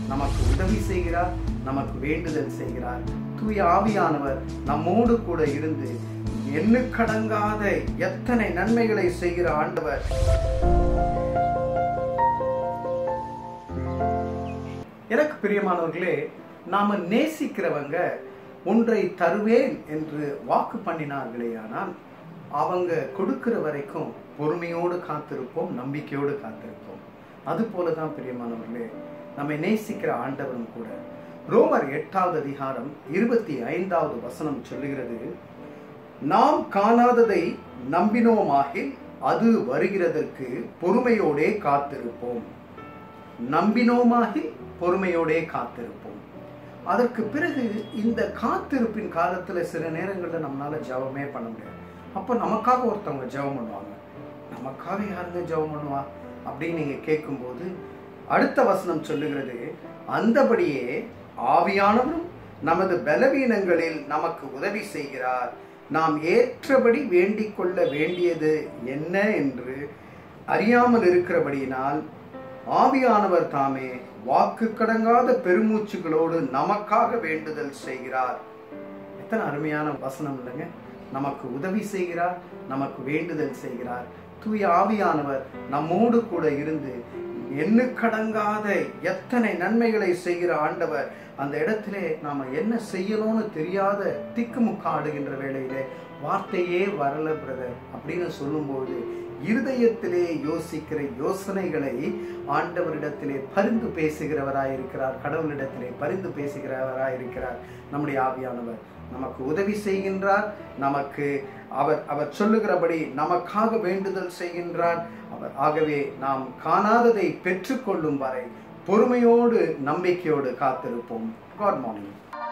நமக்கு உதவி செய்கிறார் நமக்கு வேண்டுதல் செய்கிறார் தூய ஆவியானவர் நம்மோடு கூட இருந்து எண்ணுக்கடங்காத எத்தனை நன்மைகளை செய்கிற ஆண்டவர் எனக்கு பிரியமானவர்களே நாம நேசிக்கிறவங்க ஒன்றை தருவேன் என்று வாக்கு பண்ணினார்களே ஆனால் அவங்க கொடுக்கிற வரைக்கும் பொறுமையோடு காத்திருப்போம் நம்பிக்கையோடு காத்திருப்போம் அது போலதான் பிரியமானவர்களே நம்மை நேசிக்கிற ஆண்டவரும் கூட ரோமர் எட்டாவது அதிகாரம் இருபத்தி ஐந்தாவது வசனம் சொல்லுகிறது நாம் காணாததை நம்பினோமாகில் அது வருகிறதற்கு பொறுமையோடே காத்திருப்போம் நம்பினோமாகி பொறுமையோடே காத்திருப்போம் அதற்கு பிறகு இந்த காத்திருப்பின் காலத்துல சில நேரங்களில் நம்மளால ஜெபமே பண்ண முடியாது அப்போ நமக்காக ஒருத்தவங்க ஜெபம் பண்ணுவாங்க நமக்காக யாருங்க ஜெபம் பண்ணுவா அப்படின்னு நீங்க கேட்கும்போது அடுத்த வசனம் சொல்லுகிறது அந்தபடியே ஆவியானவரும் நமது பலவீனங்களில் நமக்கு உதவி செய்கிறார் நாம் ஏற்றபடி வேண்டிக் கொள்ள வேண்டியது என்ன என்று அறியாமல் இருக்கிறபடியினால் ஆவியானவர் தாமே வாக்கு கடங்காத பெருமூச்சுகளோடு நமக்காக வேண்டுதல் செய்கிறார் எத்தனை அருமையான வசனம் இல்லைங்க நமக்கு உதவி செய்கிறார் நமக்கு வேண்டுதல் செய்கிறார் தூய ஆவியானவர் நம்மோடு கூட இருந்து எண்ணுக்கடங்காத எத்தனை நன்மைகளை செய்கிற ஆண்டவர் அந்த இடத்திலே நாம என்ன செய்யணும்னு தெரியாத திக்குமுக்காடுகின்ற வேளையிலே வார்த்தையே வரல பிரதர் அப்படின்னு சொல்லும்போது இருதயத்திலே யோசிக்கிற யோசனைகளை ஆண்டவரிடத்திலே பரிந்து பேசுகிறவராயிருக்கிறார் கடவுளிடத்திலே பரிந்து பேசுகிறவராயிருக்கிறார் நம்முடைய ஆவியானவர் நமக்கு உதவி செய்கின்றார் நமக்கு அவர் அவர் சொல்லுகிறபடி நமக்காக வேண்டுதல் செய்கின்றார் அவர் ஆகவே நாம் காணாததை பெற்றுக்கொள்ளும் வரை பொறுமையோடு நம்பிக்கையோடு காத்திருப்போம் காட் மார்னிங்